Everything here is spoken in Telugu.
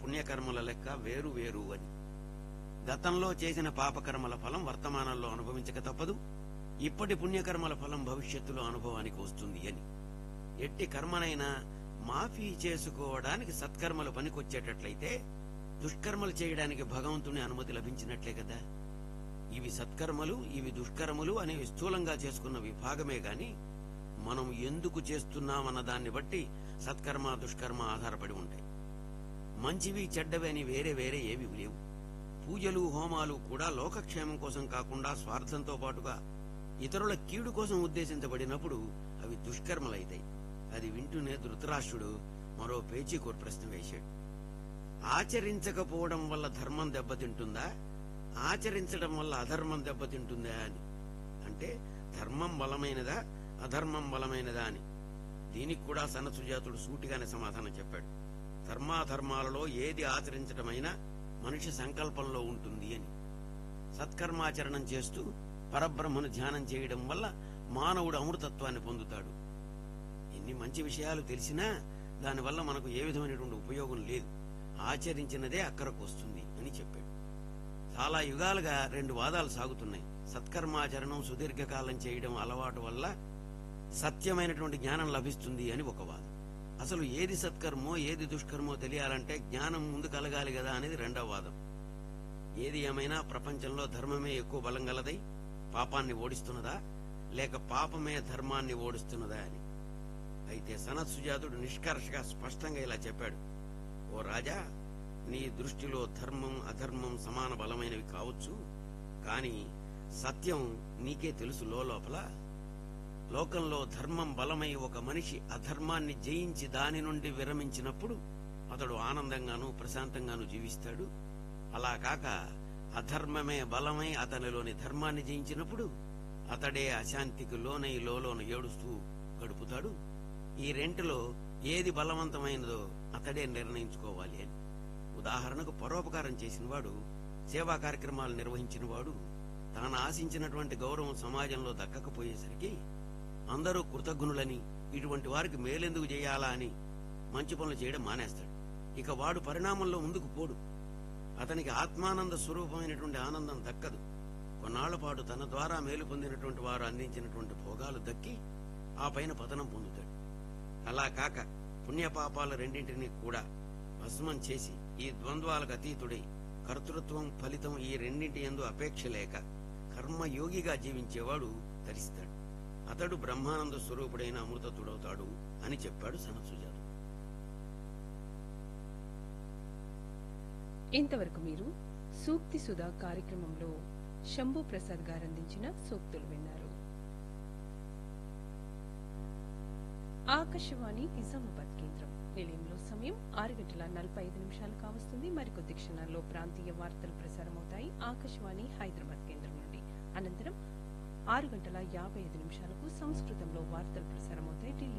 పుణ్యకర్మల లెక్క వేరు వేరు అని గతంలో చేసిన పాపకర్మల ఫలం వర్తమానంలో అనుభవించక తప్పదు ఇప్పటి పుణ్యకర్మల ఫలం భవిష్యత్తులో అనుభవానికి వస్తుంది అని ఎట్టి కర్మనైనా మాఫీ చేసుకోవడానికి సత్కర్మలు పనికొచ్చేటట్లయితే దుష్కర్మలు చేయడానికి భగవంతుని అనుమతి లభించినట్లే కదా ఇవి సత్కర్మలు ఇవి దుష్కర్మలు అనేవి స్థూలంగా చేసుకున్న విభాగమే గాని మనం ఎందుకు చేస్తున్నామన్న దాన్ని బట్టి సత్కర్మ దుష్కర్మ ఆధారపడి ఉంటాయి మంచివి చెడ్డవి అని వేరే వేరే ఏవి లేవు పూజలు హోమాలు కూడా లోకక్షేమం కోసం కాకుండా స్వార్థంతో పాటుగా ఇతరుల కీడు కోసం ఉద్దేశించబడినప్పుడు అవి దుష్కర్మలైతాయి అది వింటూనే ధృతరాష్ట్రుడు మరో పేచీకోరు ప్రశ్న వేశాడు ఆచరించకపోవడం వల్ల ధర్మం దెబ్బతింటుందా ఆచరించడం వల్ల అధర్మం దెబ్బతింటుందా అని అంటే ధర్మం బలమైనదా అధర్మం బలమైనదా అని దీనికి కూడా సనసుజాతుడు సూటిగానే సమాధానం చెప్పాడు ధర్మాధర్మాలలో ఏది ఆచరించడమైనా మనిషి సంకల్పంలో ఉంటుంది అని సత్కర్మాచరణం చేస్తూ పరబ్రహ్మను ధ్యానం చేయడం వల్ల మానవుడు అమృతత్వాన్ని పొందుతాడు ఎన్ని మంచి విషయాలు తెలిసినా దానివల్ల మనకు ఏ విధమైనటువంటి ఉపయోగం లేదు ఆచరించినదే అక్కరకు వస్తుంది అని చెప్పాడు చాలా యుగాలుగా రెండు వాదాలు సాగుతున్నాయి సత్కర్మాచరణం సుదీర్ఘకాలం చేయడం అలవాటు వల్ల సత్యమైనటువంటి జ్ఞానం లభిస్తుంది అని ఒక వాదం అసలు ఏది సత్కర్మో ఏది దుష్కర్మో తెలియాలంటే జ్ఞానం ముందు కలగాలి కదా అనేది రెండవ వాదం ఏది ఏమైనా ప్రపంచంలో ధర్మమే ఎక్కువ బలం గలదై పాపాన్ని ఓడిస్తున్నదా లేక పాపమే ధర్మాన్ని ఓడిస్తున్నదా అని అయితే సనత్ సుజాతుడు నిష్కర్షగా స్పష్టంగా ఇలా చెప్పాడు ఓ రాజా నీ దృష్టిలో ధర్మం అధర్మం సమాన బలమైనవి కావచ్చు కాని సత్యం నీకే తెలుసు లోపల లోకంలో ధర్మం బలమై ఒక మనిషి అధర్మాన్ని జయించి దాని నుండి విరమించినప్పుడు అతడు ఆనందంగానూ ప్రశాంతంగానూ జీవిస్తాడు అలా కాక అధర్మమే బలమై అతనిలోని ధర్మాన్ని జయించినప్పుడు అతడే అశాంతికి లోనై లోలోన ఏడుస్తూ గడుపుతాడు ఈ రెంటిలో ఏది బలవంతమైనదో అతడే నిర్ణయించుకోవాలి అని ఉదాహరణకు పరోపకారం చేసినవాడు సేవా కార్యక్రమాలు నిర్వహించినవాడు తాను ఆశించినటువంటి గౌరవం సమాజంలో దక్కకపోయేసరికి అందరూ కృతజ్ఞులని ఇటువంటి వారికి మేలెందుకు చేయాలా అని మంచి పనులు చేయడం మానేస్తాడు ఇక వాడు పరిణామంలో ముందుకు పోడు అతనికి ఆత్మానంద స్వరూపమైనటువంటి ఆనందం దక్కదు కొన్నాళ్ల పాటు తన ద్వారా మేలు పొందినటువంటి వారు అందించినటువంటి భోగాలు దక్కి ఆ పైన పతనం పొందుతాడు అలా కాక పుణ్యపాపాల రెండింటినీ కూడా భస్మం చేసి ఈ ద్వంద్వాలకు అతీతుడై కర్తృత్వం ఫలితం ఈ రెండింటి ఎందు అపేక్ష లేక కర్మయోగిగా జీవించేవాడు ధరిస్తాడు అతడు బ్రహ్మానంద స్వరూపుడైన అమృతతుడవుతాడు అని చెప్పాడు సనత్సుజాత ఇంతవరకు మీరు సూక్తి సుధా కార్యక్రమంలో శంభు ప్రసాద్ గారు అందించిన సూక్తులు విన్నారు ఆకాశవాణి నిజామాబాద్ కేంద్రం నిలయంలో సమయం ఆరు గంటల నలభై ఐదు నిమిషాలు కావస్తుంది మరికొద్ది క్షణాల్లో ప్రాంతీయ వార్తలు ప్రసారమవుతాయి ఆకాశవాణి హైదరాబాద్ కేంద్రం నుండి అనంతరం ఆరు గంటల యాభై ఐదు నిమిషాలకు సంస్కృతంలో వార్తలు ప్రసారమవుతాయి ఢిల్లీ